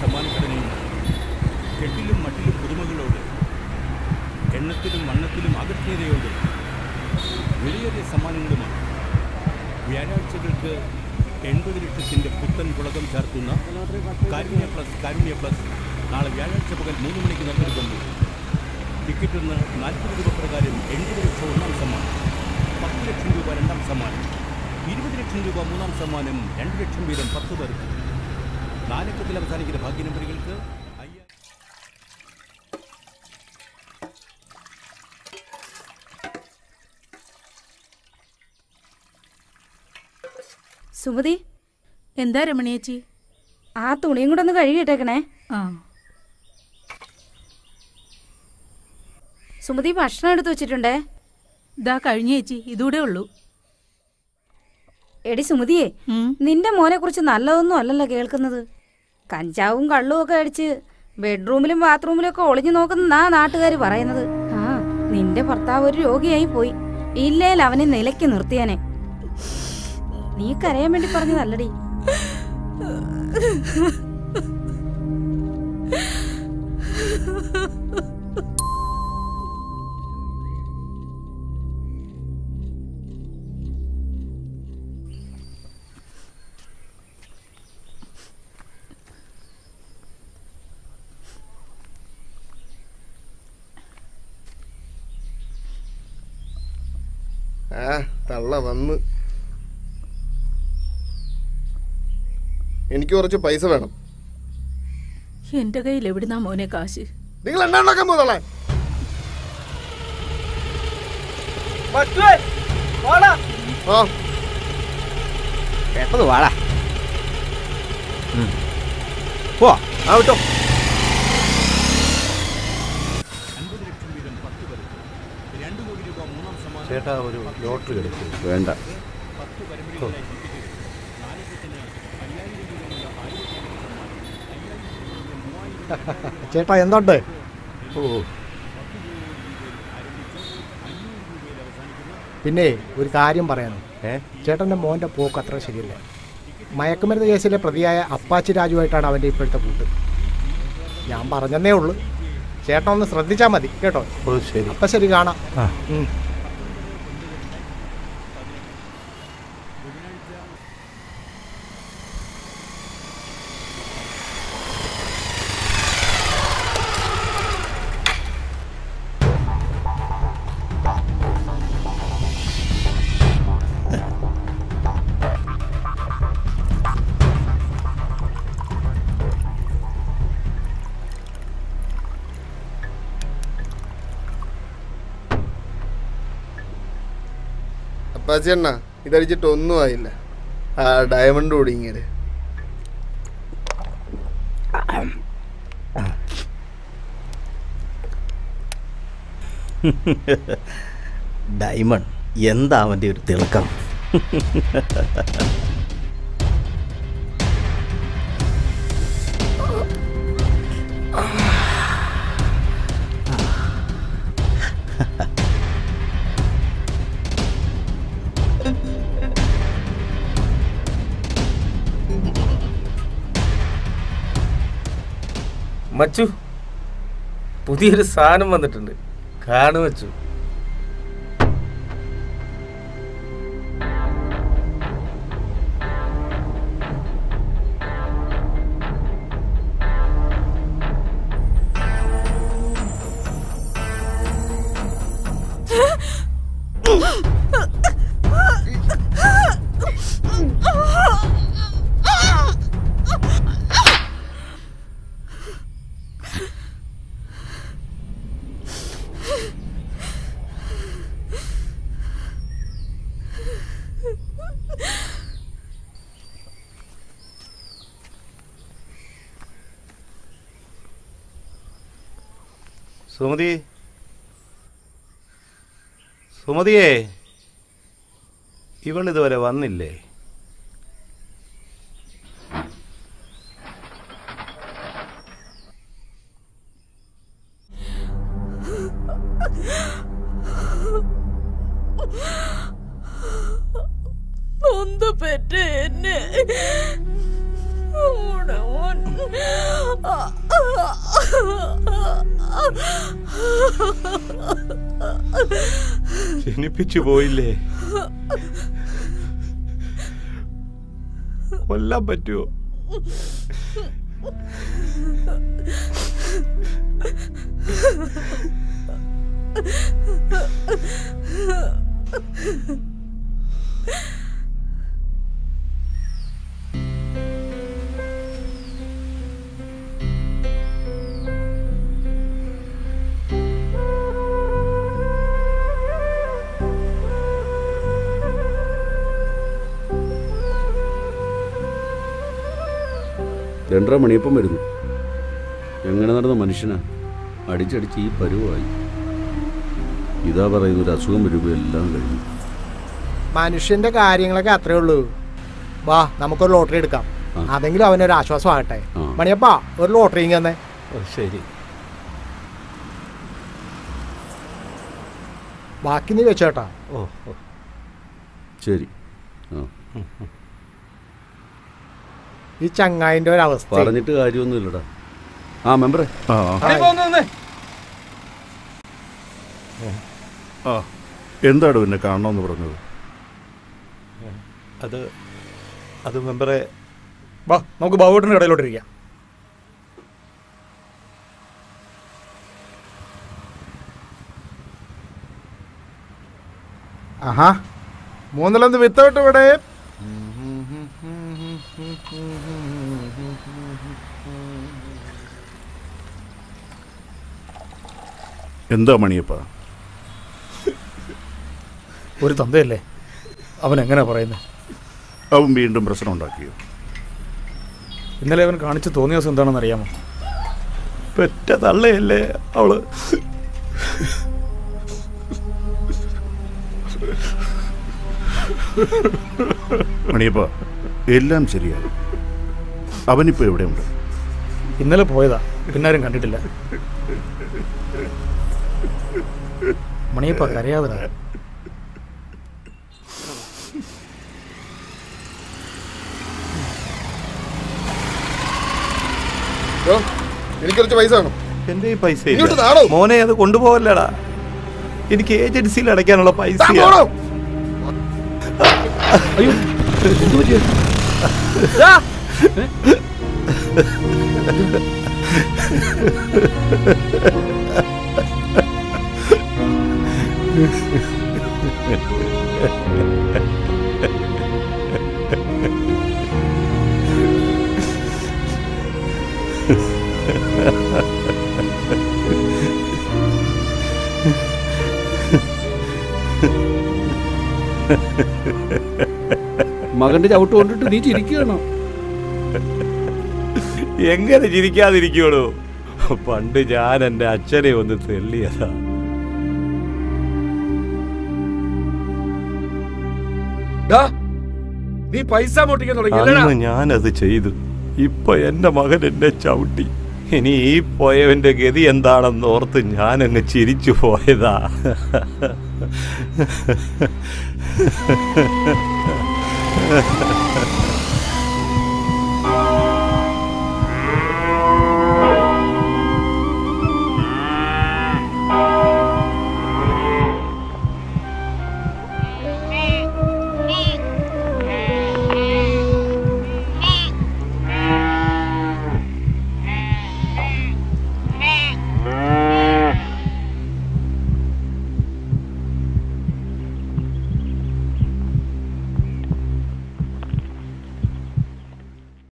സമ്മാനഘടനയുണ്ട് കെട്ടിലും മട്ടിലും പുതുമകളോട് എണ്ണത്തിലും വണ്ണത്തിലും ആകർഷണീയതയോട് വിലയേറിയ സമ്മാനങ്ങളുമാണ് വ്യാഴാഴ്ചകൾക്ക് എൺപത് ലക്ഷത്തിന്റെ പുത്തൻ പുളകം ചേർക്കുന്ന കാരുണ്യ പ്ലസ് കാരുണ്യ പ്ലസ് നാളെ വ്യാഴാഴ്ച പകൽ മൂന്ന് മണിക്ക് നറുക്കെടുക്കുന്നു ടിക്കറ്റ് ഒന്ന് നാൽപ്പത് രൂപ പ്രകാരം എൺപത് ലക്ഷം ഒന്നാം സമ്മാനം പത്ത് ലക്ഷം രൂപ രണ്ടാം സമ്മാനം ഇരുപത് ലക്ഷം രൂപ മൂന്നാം സമ്മാനം രണ്ട് ലക്ഷം വീതം പത്ത് പേർക്ക് നാലക്കത്തിൽ അവസാനിക്കുന്ന ഭാഗ്യ നമ്പറുകൾക്ക് അയ്യായിരം സുമതി എന്താ രമണിയേച്ചി ആ തുണിയും കൂടെ ഒന്ന് കഴുകിയിട്ടേക്കണേ ആ സുമതി ഭക്ഷണം എടുത്തു വെച്ചിട്ടുണ്ടേ ഇതാ കഴിഞ്ഞ ചേച്ചി ഇതൂടെ ഉള്ളൂ എടി സുമതിയെ ഉം. നിന്റെ മോനെ കുറിച്ച് നല്ലതൊന്നും അല്ലല്ലോ കേൾക്കുന്നത് കഞ്ചാവും കള്ളും ഒക്കെ അടിച്ച് ബെഡ്റൂമിലും ബാത്റൂമിലും ഒക്കെ ഒളിഞ്ഞു നോക്കുന്ന ആ നാട്ടുകാർ പറയുന്നത് ആ നിന്റെ ഭർത്താവ് ഒരു രോഗിയായി പോയി ഇല്ലേൽ അവനെ നിലയ്ക്ക് നിർത്തിയാനെ നീ കരയാൻ വേണ്ടി പറഞ്ഞതല്ലടി ആ തള്ള വന്ന് എനിക്ക് കുറച്ച് പൈസ വേണം എന്റെ കയ്യിൽ എവിടുന്നാ മോനെ കാശ് നിങ്ങൾ എണ്ണ ഉണ്ടാക്കാൻ പോകുന്നോളെ ആ കേട്ടത് വാടാ പോ ആ വിട്ടോ അൻപത് ലക്ഷം വീതം പത്ത് പേർക്ക് രണ്ട് കോടി രൂപ മൂന്നാം സമ്മാനം ചേട്ടാ ഒരു ലോട്ടറി എടുക്കും വേണ്ട പത്ത് പരമ്പരകളായി ടിക്കറ്റ് നാലക്കത്തിന് അയ്യായിരം രൂപയുള്ള ആയിരത്തി സമ്മാനം അയ്യായിരം രൂപ മൂവായിരം ചേട്ടാ എന്തുണ്ട് ഓ പിന്നെ ഒരു കാര്യം പറയാനോ ഏ ചേട്ടൻ്റെ മോൻ്റെ പോക്ക് അത്ര ശരിയല്ല മയക്കുമരുന്ന് കേസിലെ പ്രതിയായ അപ്പാച്ചി രാജുവായിട്ടാണ് അവൻ്റെ ഇപ്പോഴത്തെ കൂട്ട് ഞാൻ പറഞ്ഞതേ ഉള്ളൂ ചേട്ടൻ ഒന്ന് ശ്രദ്ധിച്ചാൽ മതി കേട്ടോ ഓ ശരി അപ്പം ശരി കാണാം ആ ഉം. അപ്പാച്ചി അണ്ണ ഇതടിച്ചിട്ട് ഒന്നും ആയില്ല ആ ഡയമണ്ട് ഓടിങ്ങര് ഡയമണ്ട് എന്താ അവൻ്റെ ഒരു തിളക്കം മച്ചു പുതിയൊരു സാധനം വന്നിട്ടുണ്ട് കാണു വച്ചു സുമതി സുമതിയേ ഇവൾ ഇതുവരെ വന്നില്ലേ നൊന്ത് പെറ്റ എന്നെ മോടെ മോൻ ജനിപ്പിച്ചു പോയില്ലേ കൊല്ലാൻ പറ്റുമോ രണ്ടര മണിയപ്പം വരുന്നു എങ്ങനെ നടന്ന മനുഷ്യനാ അടിച്ചടിച്ച് ഈ പരുവായി ഇതാ പറയുന്ന ഒരു അസുഖം വരുമ്പോൾ എല്ലാം കഴിഞ്ഞു മനുഷ്യന്റെ കാര്യങ്ങളൊക്കെ അത്രേ ഉള്ളൂ വാ നമുക്കൊരു ലോട്ടറി എടുക്കാം ആ. അതെങ്കിലും അവനൊരു ആശ്വാസമാകട്ടെ ആ. മണിയപ്പാ ഒരു ലോട്ടറി തന്നെ ശരി ബാക്കി നീ വെച്ചോട്ടാ ഓ ഓ ശരി ആ ഈ ചങ്ങായിന്റെ ഒരു അവസ്ഥ പറഞ്ഞിട്ട് കാര്യമൊന്നുമില്ലടാ ആ മെമ്പറെ ആ ആ എന്താണ് പിന്നെ കാണണമെന്ന് പറഞ്ഞത് അത് അത് മെമ്പറെ വാ നമുക്ക് ബാബുട്ടിന്റെ കടയിലോട്ടിരിക്കാം ആഹാ മൂന്നിലൊന്ന് വിത്തോട്ട് ഇവിടെ എന്താ മണിയപ്പ ഒരു തന്തയല്ലേ അവൻ എങ്ങനെ പറയുന്നത് അവൻ വീണ്ടും പ്രശ്നം ഉണ്ടാക്കിയോ ഇന്നലെ അവൻ കാണിച്ച് തോന്നിയ ദിവസം എന്താണെന്ന് അറിയാമോ പെറ്റ തള്ളയല്ലേ അവള് മണിയപ്പ എല്ലാം ശരിയാകും അവനിപ്പോ എവിടെയുണ്ട് ഇന്നലെ പോയതാ പിന്നാരും കണ്ടിട്ടില്ല മണിയപ്പ കരയാതെ യ്യോ, എനിക്ക് കുറച്ച് പൈസ വേണം എന്റെ ഈ പൈസ ഇല്ല. ഇങ്ങോട്ട് താടോ. മോനെ അത് കൊണ്ടുപോകല്ലടാ എനിക്ക് ഏജൻസിയിൽ അടയ്ക്കാനുള്ള പൈസ താൻ പോടോ. മകന്റെ ചവിട്ട് കൊണ്ടിട്ട് നീ ചിരിക്കുകയാണോ എങ്ങനെ ചിരിക്കാതിരിക്കുള്ളൂ പണ്ട് ഞാൻ എൻ്റെ അച്ഛനെ ഒന്ന് തെള്ളിയതാ നീ പൈസ പൊട്ടിക്കാൻ അന്ന് ഞാനത് ചെയ്തു ഇപ്പൊ എന്റെ മകൻ എന്നെ ചവിട്ടി ഇനി ഈ പോയവന്റെ ഗതി എന്താണെന്ന് ഓർത്ത് ഞാനങ്ങ് ചിരിച്ചു പോയതാ